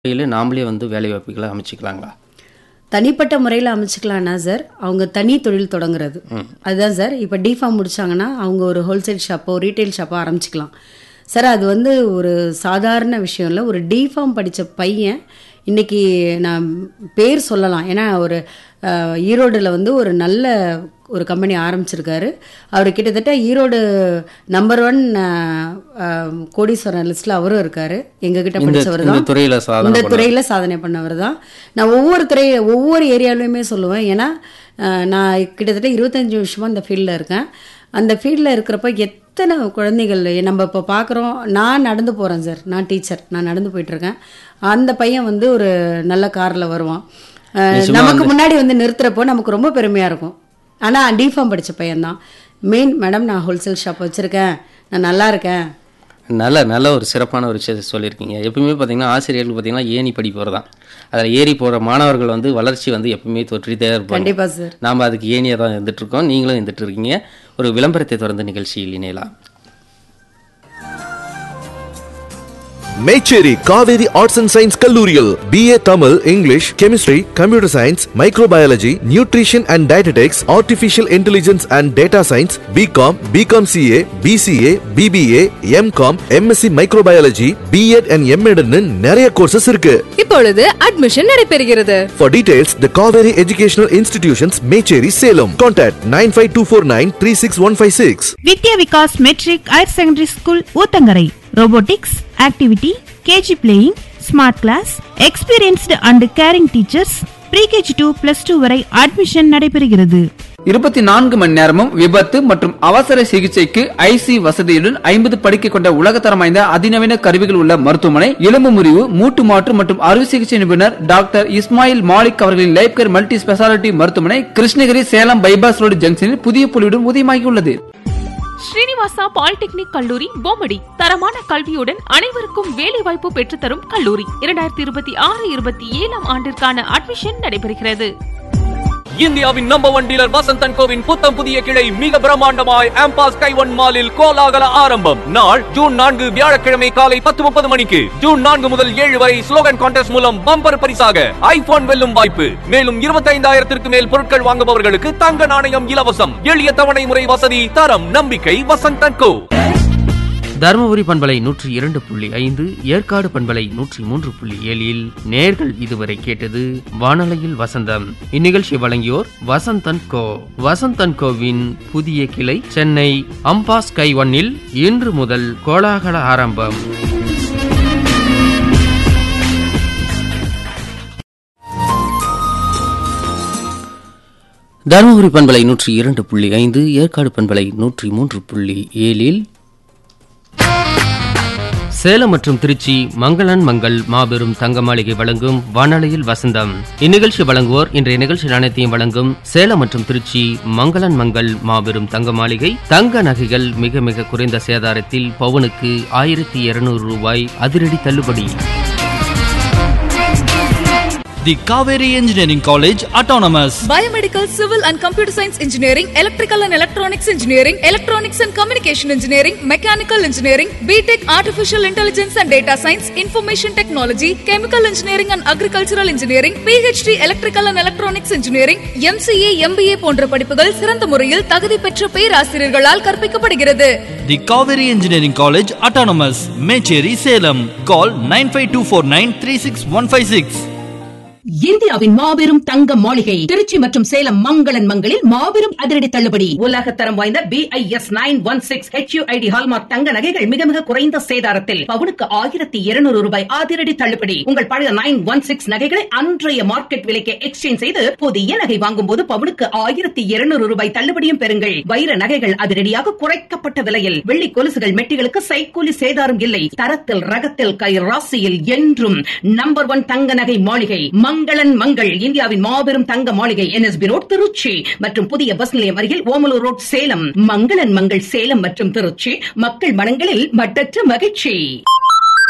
முறையில் நாமளே வந்து வேலை வாய்ப்புகளை அமைச்சிக்கலாங்களா தனிப்பட்ட முறையில் அமைச்சுக்கலாம்னா சார் அவங்க தனி தொழில் தொடங்குறது அதுதான் சார் இப்போ டிஃபார்ம் முடிச்சாங்கன்னா அவங்க ஒரு ஹோல்சேல் ஷாப்போ ரீட்டைல் ஷாப்போ ஆரம்பிச்சுக்கலாம் சார் அது வந்து ஒரு சாதாரண விஷயம் இல்லை ஒரு டிஃபார்ம் படித்த பையன் இன்னைக்கு நான் பேர் சொல்லலாம் ஏன்னா ஒரு அஹ், ஈரோடுல வந்து ஒரு நல்ல ஒரு கம்பெனி ஆரம்பிச்சிருக்காரு அவர் கிட்டத்தட்ட ஈரோடு நம்பர் ஒன் கோடீஸ்வரன் லிஸ்ட்டில் அவரும் இருக்காரு எங்ககிட்ட இந்த படிச்சவர் இந்த தான் துறையில் சாதனை இந்த பண்ண துறையில் சாதனை பண்ணவர் தான் நான் ஒவ்வொரு துறை ஒவ்வொரு ஏரியாலையுமே சொல்லுவேன் ஏன்னா அஹ், நான் கிட்டத்தட்ட இருபத்தஞ்சி வருஷமாக இந்த ஃபீல்டில் இருக்கேன் அந்த ஃபீல்டில் இருக்கிறப்ப எத்தனை குழந்தைகள் நம்ம இப்போ பார்க்குறோம் நான் நடந்து போகிறேன் சார் நான் டீச்சர் நான் நடந்து போயிட்டுருக்கேன் அந்த பையன் வந்து ஒரு நல்ல காரில் வருவான் அஹ், நிஜமா நமக்கு முன்னாடி வந்து நிறுத்துறப்போ நமக்கு ரொம்ப பெருமையாக இருக்கும் ஆனால் டிஃபார்ம் படித்த பையன்தான் மெயின் மேடம் நான் ஹோல்சேல் ஷாப் வச்சுருக்கேன் நான் நல்லா இருக்கேன் நல்ல நல்ல ஒரு சிறப்பான ஒரு விஷயத்தை சொல்லியிருக்கீங்க எப்பவுமே பார்த்தீங்கன்னா ஆசிரியர்கள் பார்த்தீங்கன்னா ஏணி படிப்பவர் தான் அதில் ஏறி போகிற மாணவர்கள் வந்து வளர்ச்சி வந்து எப்பவுமே தொற்றிட்டே இருப்பாங்க கண்டிப்பாக சார் நாம் அதுக்கு ஏணியாக தான் இருந்துட்டு இருக்கோம் நீங்களும் இருந்துட்டு இருக்கீங்க ஒரு விளம்பரத்தை தொடர்ந்து நிகழ்ச்சியில் இணையலாம் Mecheri Kaveri arts and science கல்லூரியில் BA Tamil English chemistry computer science microbiology nutrition and dietetics artificial intelligence and data science BCom BCom CA BCA BBA MCom MSc microbiology BEd and எம்எட்னு நிறைய கோர்சஸ் இருக்கு இப்பொழுது அட்மிஷன் நடைபெறுகிறது For details, the Kaveri Educational Institutions, Mecheri, Salem. Contact 95249 Vidya Vikas matric higher secondary school Uthangarai robotics activity KG playing smart class experienced and caring teachers pre KG to plus two வரை admission நடைபெறுகிறது இருபத்தி நான்கு மணி நேரமும் விபத்து மற்றும் அவசர சிகிச்சைக்கு ஐசி வசதியுடன் ஐம்பது படுக்கை கொண்ட உலகத்தரம் வாய்ந்த அதிநவீன கருவிகள் உள்ள மருத்துவமனை எலும்பு முறிவு மூட்டு மாற்று மற்றும் அறுவை சிகிச்சை நிபுணர் டாக்டர் இஸ்மாயில் மாலிக் அவர்களின் லைஃப் கேர் மல்டி ஸ்பெஷாலிட்டி மருத்துவமனை கிருஷ்ணகிரி சேலம் பைபாஸ் ரோடு ஜங்ஷனில் புதிய புலியுடன் உதயமாகியுள்ளது ஸ்ரீனிவாசா பாலிடெக்னிக் கல்லூரி பொம்மடி தரமான கல்வியுடன் அனைவருக்கும் வேலைவாய்ப்பு பெற்றுத்தரும் கல்லூரி இரண்டாயிரத்தி இருபத்தி ஆறு இருபத்தி ஏழாம் ஆண்டிற்கான அட்மிஷன் நடைபெறுகிறது இந்தியாவின் நம்பர் ஒன் டீலர் வசந்தன் கோவின் புத்தம் புதிய கிளை மிக பிரம்மாண்டமாய் ஆம்பாஸ் கைவன் மாலில் கோலாகல ஆரம்பம் நாள் ஜூன் நான்கு வியாழக்கிழமை காலை பத்து முப்பது மணிக்கு ஜூன் நான்கு முதல் ஏழு வரை ஸ்லோகன் கான்டெஸ்ட் மூலம் பம்பர் பரிசாக ஐபோன் வெல்லும் வாய்ப்பு மேலும் இருபத்தைந்தாயிரத்திற்கு மேல் பொருட்கள் வாங்குபவர்களுக்கு தங்க நாணயம் இலவசம் எளிய தவணை முறை வசதி தரம் நம்பிக்கை வசந்தன் கோ தருமபுரி பண்பலை நூற்றி இரண்டு புள்ளி ஐந்து ஏற்காடு பண்பலை நூற்றி மூன்று புள்ளி ஏழில் நேர்கள் இதுவரை கேட்டது வானொலியில் வசந்தம் இந்நிகழ்ச்சி வழங்கியோர் வசந்தன் கோ வசந்தன் கோவின் புதிய கிளை சென்னை அம்பாஸ் கை ஒன்னில் இன்று முதல் கோலாகல ஆரம்பம் தருமபுரி பண்பலை நூற்றி இரண்டு புள்ளி ஐந்து ஏற்காடு பண்பலை நூற்றி மூன்று புள்ளி ஏழில் சேலம் மற்றும் திருச்சி மங்களன் மங்கள் மாபெரும் தங்க மாளிகை வழங்கும் வானொலியில் வசந்தம் இந்நிகழ்ச்சி வழங்குவோர் இன்றைய நிகழ்ச்சி நாணயத்தையும் வழங்கும் சேலம் மற்றும் திருச்சி மங்களன் மங்கள் மாபெரும் தங்க மாளிகை தங்க நகைகள் மிக மிக குறைந்த சேதாரத்தில் பவுனுக்கு ஆயிரத்தி இருநூறு ரூபாய் அதிரடி தள்ளுபடி The Kaveri Engineering College Autonomous. Biomedical, Civil and Computer Science Engineering, Electrical and Electronics Engineering, Electronics and Communication Engineering, Mechanical Engineering, BTech Artificial Intelligence and Data Science, Information Technology, Chemical Engineering and Agricultural Engineering, PhD Electrical and Electronics Engineering, MCA, MBA போன்ற படிப்புகள் சிறந்த முறையில் தகுதி பெற்ற பேராசிரியர்களால் கற்பிக்கப்படுகிறது The Kaveri Engineering College Autonomous. Mecheri, Salem. Call 95249 இந்தியாவின் மாபெரும் தங்க மாளிகை திருச்சி மற்றும் சேலம் மங்களன் மங்களில் மாபெரும் அதிரடி தள்ளுபடி உலக தரம் வாய்ந்த BIS nine one six HUID hallmark தங்க நகைகள் மிக மிக குறைந்த சேதாரத்தில் பவுனுக்கு ஆயிரத்தி இருநூறு ரூபாய் அதிரடி தள்ளுபடி உங்கள் பழைய நைன் ஒன் சிக்ஸ் நகைகளை அன்றைய மார்க்கெட் விலைக்கு எக்ஸ்சேஞ்ச் செய்து புதிய நகை வாங்கும் போது பவுனுக்கு ஆயிரத்தி இருநூறு ரூபாய் தள்ளுபடியும் பெறுங்கள் வைர நகைகள் அதிரடியாக குறைக்கப்பட்ட விலையில் வெள்ளி கொலுசுகள் மெட்டிகளுக்கு சைக்கூலி சேதாரம் இல்லை தரத்தில் ரகத்தில் கை ராசியில் என்றும் நம்பர் ஒன் தங்க நகை மாளிகை மங்களன் மங்கள் இந்தியாவின் மாபெரும் தங்க மாளிகை என்எஸ்பி ரோட் திருச்சி மற்றும் புதிய பஸ் நிலையம் அருகில் ஓமலூர் ரோட் சேலம் மங்களன் மங்கள் சேலம் மற்றும் திருச்சி மக்கள் மனங்களில் மட்டற்ற மகிழ்ச்சி